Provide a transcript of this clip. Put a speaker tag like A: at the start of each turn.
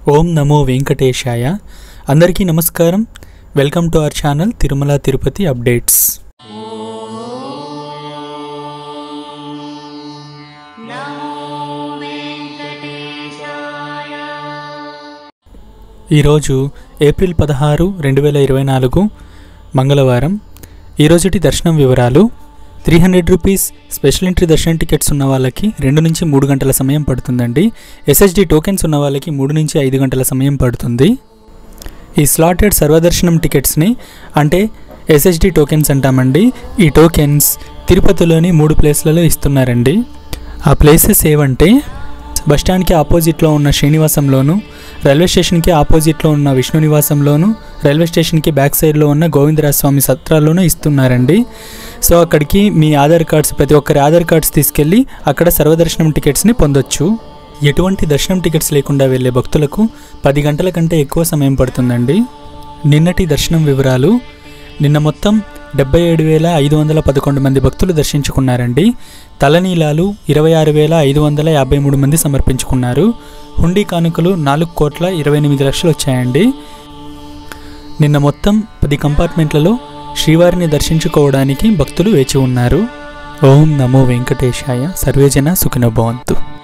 A: ఓం నమో వెంకటేశాయ అందరికీ నమస్కారం welcome to our channel Tirumala Tirupati updates ఈరోజు ఏప్రిల్ పదహారు రెండు వేల ఇరవై నాలుగు మంగళవారం ఈరోజుటి దర్శనం వివరాలు three hundred rupees special entry దర్శనం టికెట్స్ ఉన్న వాళ్ళకి రెండు నుంచి మూడు గంటల సమయం పడుతుందండి ఎస్ఎస్డి టోకెన్స్ ఉన్న వాళ్ళకి మూడు నుంచి ఐదు గంటల సమయం పడుతుంది ఈ స్లాటెడ్ సర్వదర్శనం టికెట్స్ని అంటే ఎస్ఎస్డి టోకెన్స్ అంటామండి ఈ టోకెన్స్ తిరుపతిలోని మూడు ప్లేస్లలో ఇస్తున్నారండి ఆ ప్లేసెస్ ఏవంటే బస్టాండ్కి ఆపోజిట్లో ఉన్న శ్రీనివాసంలోను రైల్వే స్టేషన్కి ఆపోజిట్లో ఉన్న విష్ణు నివాసంలోను రైల్వే స్టేషన్కి బ్యాక్ సైడ్లో ఉన్న గోవిందరాజ స్వామి సత్రాల్లోనూ ఇస్తున్నారండి సో అక్కడికి మీ ఆధార్ కార్డ్స్ ప్రతి ఒక్కరి ఆధార్ కార్డ్స్ తీసుకెళ్ళి అక్కడ సర్వదర్శనం టికెట్స్ని పొందొచ్చు ఎటువంటి దర్శనం టికెట్స్ లేకుండా వెళ్ళే భక్తులకు పది గంటల కంటే ఎక్కువ సమయం పడుతుందండి నిన్నటి దర్శనం వివరాలు నిన్న మొత్తం డెబ్బై ఏడు వేల ఐదు వందల పదకొండు మంది భక్తులు దర్శించుకున్నారండి తలనీలాలు ఇరవై ఆరు వేల ఐదు వందల యాభై మూడు మంది సమర్పించుకున్నారు హుండీ కానుకలు నాలుగు కోట్ల ఇరవై ఎనిమిది లక్షలు వచ్చాయండి నిన్న మొత్తం పది కంపార్ట్మెంట్లలో శ్రీవారిని దర్శించుకోవడానికి భక్తులు వేచి ఉన్నారు ఓం నమో వెంకటేశాయ సర్వేజన సుఖినో భవంతు